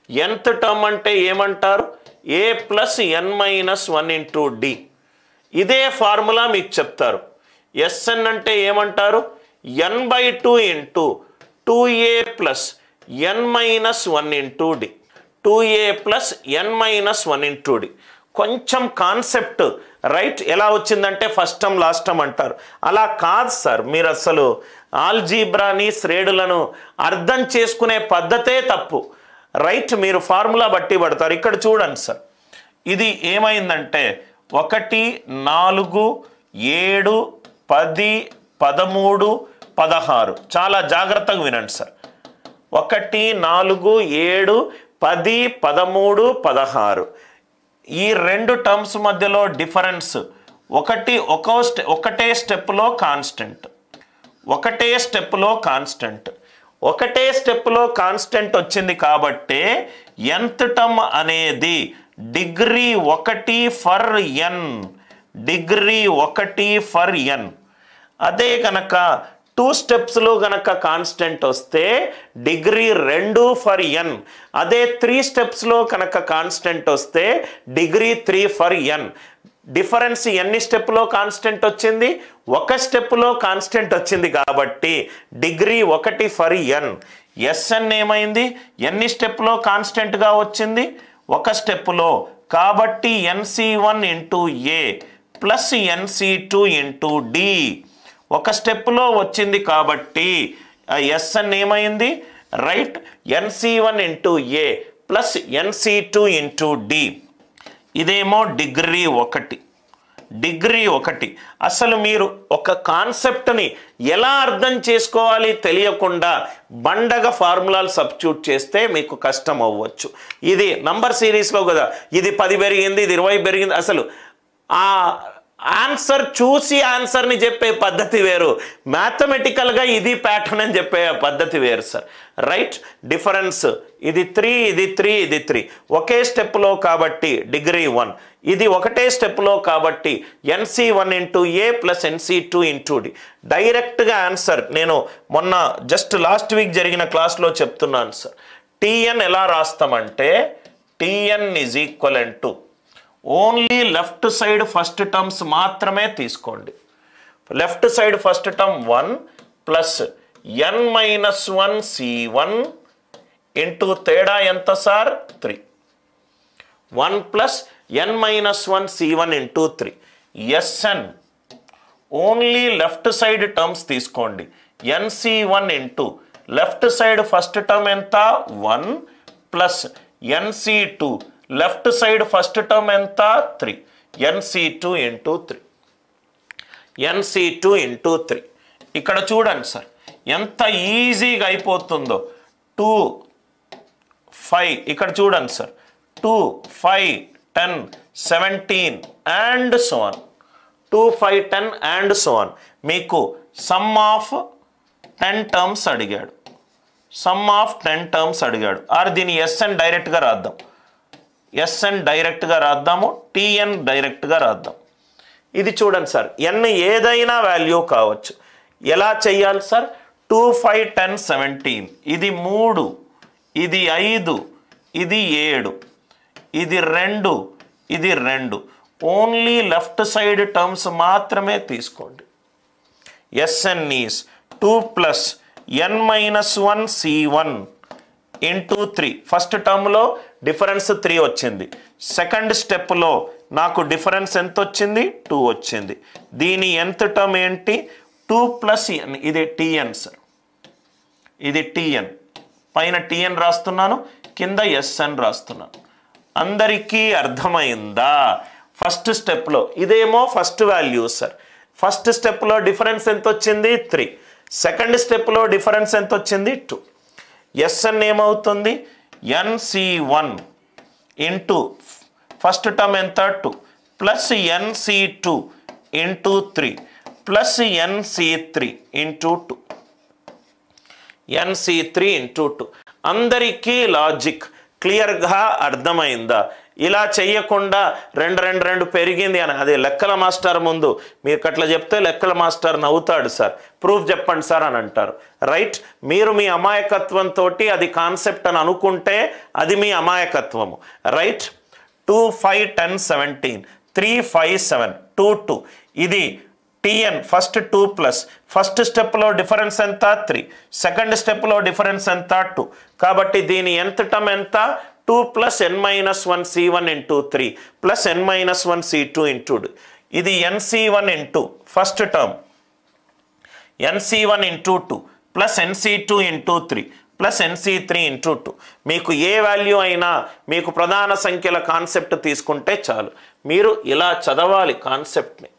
nth term అంటే ఏమంటారు a plus n minus one into d ఇదే ఫార్ములా మీకు చెప్తారు ఎస్ఎన్ అంటే ఏమంటారు n by two into two a plus n minus one into d two a plus n minus one into d కొంచెం concept right ఎలా వచ్చిందంటే first term last term అంటారు అలా కాదు సార్ మీరు అసలు ఆల్జీబ్రాని శ్రేణులను అర్థం చేసుకునే పద్ధతే తప్పు రైట్ మీరు ఫార్ములా బట్టి పడతారు ఇక్కడ చూడండి సార్ ఇది ఏమైందంటే ఒకటి నాలుగు ఏడు పది పదమూడు పదహారు చాలా జాగ్రత్తగా వినండి సార్ ఒకటి నాలుగు ఏడు పది పదమూడు పదహారు ఈ రెండు టర్మ్స్ మధ్యలో డిఫరెన్స్ ఒకటి ఒక్కో స్టె ఒకటే స్టెప్లో కాన్స్టెంట్ ఒకటే స్టెప్లో కాన్స్టెంట్ ఒకటే స్టెప్లో కాన్స్టెంట్ వచ్చింది కాబట్టే ఎంత టర్మ్ అనేది డిగ్రీ ఒకటి ఫర్ ఎన్ డిగ్రీ ఒకటి ఫర్ ఎన్ అదే కనుక టూ స్టెప్స్లో గనక కాన్స్టెంట్ వస్తే డిగ్రీ రెండు ఫర్ ఎన్ అదే త్రీ స్టెప్స్లో కనుక కాన్స్టెంట్ వస్తే degree three for n difference ఎన్ని స్టెప్లో కాన్స్టెంట్ వచ్చింది ఒక స్టెప్లో కాన్స్టెంట్ వచ్చింది కాబట్టి డిగ్రీ ఒకటి ఫర్ ఎన్ ఎస్ఎన్ ఏమైంది ఎన్ని స్టెప్లో కాన్స్టెంట్గా వచ్చింది ఒక స్టెప్లో కాబట్టి NC one into a plus NC two into d ఒక స్టెప్లో వచ్చింది కాబట్టి ఎస్ఎన్ ఏమైంది right NC one into a plus NC two into d ఇదేమో డిగ్రీ ఒకటి డిగ్రీ ఒకటి అసలు మీరు ఒక కాన్సెప్ట్ని ఎలా అర్థం చేసుకోవాలి తెలియకుండా బండగ ఫార్ములాలు సబ్స్టిట్యూట్ చేస్తే మీకు కష్టం అవ్వచ్చు ఇది నంబర్ సిరీస్లో కదా ఇది పది పెరిగింది ఇది ఇరవై పెరిగింది అసలు ఆ ఆన్సర్ చూసి ఆన్సర్ని చెప్పే పద్ధతి వేరు మ్యాథమెటికల్గా ఇది ప్యాటర్న్ అని చెప్పే పద్ధతి వేరు సార్ రైట్ డిఫరెన్స్ ఇది త్రీ ఇది త్రీ ఇది త్రీ ఒకే స్టెప్లో కాబట్టి డిగ్రీ వన్ ఇది ఒకటే స్టెప్లో కాబట్టి NC one into a plus NC two into d డైరెక్ట్గా ఆన్సర్ నేను మొన్న జస్ట్ లాస్ట్ వీక్ జరిగిన క్లాస్లో చెప్తున్నాను సార్ టీఎన్ ఎలా రాస్తామంటే TN is equal to only left side first terms మాత్రమే తీసుకోండి left side first term one plus n minus one C one into తేడా ఎంత sir three one plus n minus one C one into three SN only left side terms తీసుకోండి NC one into left side first term ఎంత one plus NC two left side first term ఎంత three NC two into three NC two into three ఇక్కడ చూడండి sir ఎంత ఈజీగా అయిపోతుందో two five ఇక్కడ చూడండి sir two five ten seventeen and so on two five ten and so on మీకు sum of ten terms అడిగాడు సమ్ ఆఫ్ టెన్ టర్మ్స్ అడిగాడు ఆర్ దీని ఎస్ఎన్ డైరెక్ట్గా రాద్దాం ఎస్ఎన్ డైరెక్ట్గా రాద్దాము టిఎన్ డైరెక్ట్గా రాద్దాం ఇది చూడండి సార్ ఎన్ ఏదైనా వాల్యూ కావచ్చు ఎలా చెయ్యాలి sir two five ten seventeen ఇది మూడు ఇది ఐదు ఇది ఏడు ఇది రెండు ఇది రెండు ఓన్లీ లెఫ్ట్ సైడ్ టర్మ్స్ మాత్రమే తీసుకోండి SN is two plus n minus one C one into three first టర్మ్లో డిఫరెన్స్ త్రీ వచ్చింది సెకండ్ స్టెప్లో నాకు డిఫరెన్స్ ఎంత వచ్చింది టూ వచ్చింది దీని ఎంత టర్మ్ ఏంటి టూ ప్లస్ ఎన్ ఇది టిఎన్ సార్ ఇది టిఎన్ పైన టిఎన్ రాస్తున్నాను కింద ఎస్ఎన్ రాస్తున్నాను అందరికీ అర్థమైందా ఫస్ట్ స్టెప్లో ఇదేమో ఫస్ట్ వాల్యూ సార్ ఫస్ట్ స్టెప్లో డిఫరెన్స్ ఎంత వచ్చింది త్రీ సెకండ్ స్టెప్లో డిఫరెన్స్ ఎంత వచ్చింది టూ ఎస్ఎన్ ఏమవుతుంది NC one into first term ఎంత two plus NC two into three plus NC three into two NC three into two అందరికీ లాజిక్ క్లియర్గా అర్థమైందా ఇలా చెయ్యకుండా రెండు రెండు రెండు పెరిగింది అని అది లెక్కల మాస్టర్ ముందు మీరు అట్లా చెప్తే లెక్కల మాస్టర్ నవ్వుతాడు సార్ ప్రూఫ్ చెప్పండి సార్ అని అంటారు రైట్ మీరు మీ అమాయకత్వంతో అది కాన్సెప్ట్ అని అనుకుంటే అది మీ అమాయకత్వము right two five ten seventeen three five seven two two ఇది TN first two plus first స్టెప్లో డిఫరెన్స్ ఎంత త్రీ సెకండ్ స్టెప్లో డిఫరెన్స్ ఎంత టూ కాబట్టి దీని ఎంత టర్మ్ ఎంత two plus n minus one C one into three plus n minus one C two into ఇది NC one into first term NC one into two plus NC two into three plus NC three into two మీకు a value అయినా మీకు ప్రధాన సంఖ్యల concept తీసుకుంటే చాలు మీరు ఇలా చదవాలి కాన్సెప్ట్ని